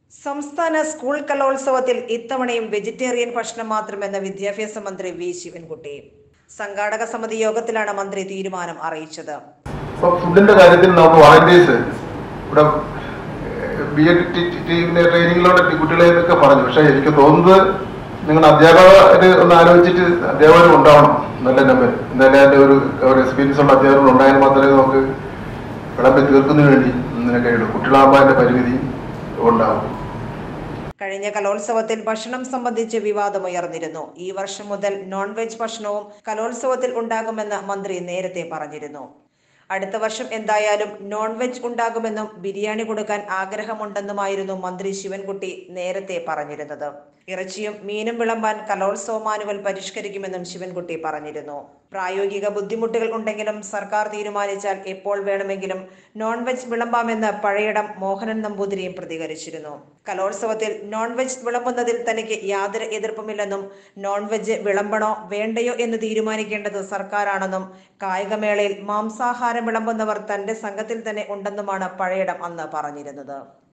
സംസ്ഥാന സ്കൂൾ കലോത്സവത്തിൽ ഇത്തവണയും വെജിറ്റേറിയൻ ഭക്ഷണം മാത്രമെന്ന വിദ്യാഭ്യാസ മന്ത്രി വി ശിവൻകുട്ടി സംഘാടക സമിതി യോഗത്തിലാണ് മന്ത്രി തീരുമാനം അറിയിച്ചത് ഇപ്പൊ ഫുഡിന്റെ കാര്യത്തിൽ നമുക്ക് വളണ്ടിയേഴ്സ് ഇവിടെ ബി എഡ് ടീമിന്റെ ട്രെയിനിങ്ങിലൂടെ കുട്ടികളെ എന്നൊക്കെ പറഞ്ഞു പക്ഷെ എനിക്ക് തോന്നുന്നത് നിങ്ങളുടെ അധ്യാപകര് ഒന്ന് ആലോചിച്ചിട്ട് അധ്യാപകരും ഉണ്ടാവണം നല്ല നമ്പർ എന്നാലും അതിന്റെ ഒരു ഒരു എക്സ്പീരിയൻസ് ഉള്ള അധ്യാപകർ ഉണ്ടായാൽ മാത്രമേ നമുക്ക് വിളമ്പി തീർക്കുന്നതിന് വേണ്ടി ഇതിനെ കഴിയുള്ളൂ കുട്ടികളാകുമ്പോൾ അതിന്റെ പരിമിതി ഉണ്ടാവും കഴിഞ്ഞ കലോത്സവത്തിൽ ഭക്ഷണം സംബന്ധിച്ച് വിവാദമുയർന്നിരുന്നു ഈ വർഷം മുതൽ നോൺ വെജ് ഭക്ഷണവും കലോത്സവത്തിൽ ഉണ്ടാകുമെന്ന് മന്ത്രി നേരത്തെ പറഞ്ഞിരുന്നു അടുത്ത വർഷം എന്തായാലും നോൺ വെജ് ഉണ്ടാകുമെന്നും ബിരിയാണി കൊടുക്കാൻ ആഗ്രഹമുണ്ടെന്നുമായിരുന്നു മന്ത്രി ശിവൻകുട്ടി നേരത്തെ പറഞ്ഞിരുന്നത് ഇറച്ചിയും മീനും വിളമ്പാൻ കലോത്സവ മാനുവൽ പരിഷ്കരിക്കുമെന്നും ശിവൻകുട്ടി പറഞ്ഞിരുന്നു പ്രായോഗിക ബുദ്ധിമുട്ടുകൾ ഉണ്ടെങ്കിലും സർക്കാർ തീരുമാനിച്ചാൽ എപ്പോൾ വേണമെങ്കിലും നോൺ വെജ് വിളമ്പാമെന്ന് പഴയടം മോഹനൻ നമ്പൂതിരിയും പ്രതികരിച്ചിരുന്നു കലോത്സവത്തിൽ നോൺ വെജ് വിളമ്പുന്നതിൽ തനിക്ക് യാതൊരു എതിർപ്പുമില്ലെന്നും നോൺ വെജ് വിളമ്പണോ വേണ്ടയോ എന്ന് തീരുമാനിക്കേണ്ടത് സർക്കാരാണെന്നും കായികമേളയിൽ മാംസാഹാരം വിളമ്പുന്നവർ തന്റെ സംഘത്തിൽ തന്നെ ഉണ്ടെന്നുമാണ് പഴയടം അന്ന് പറഞ്ഞിരുന്നത്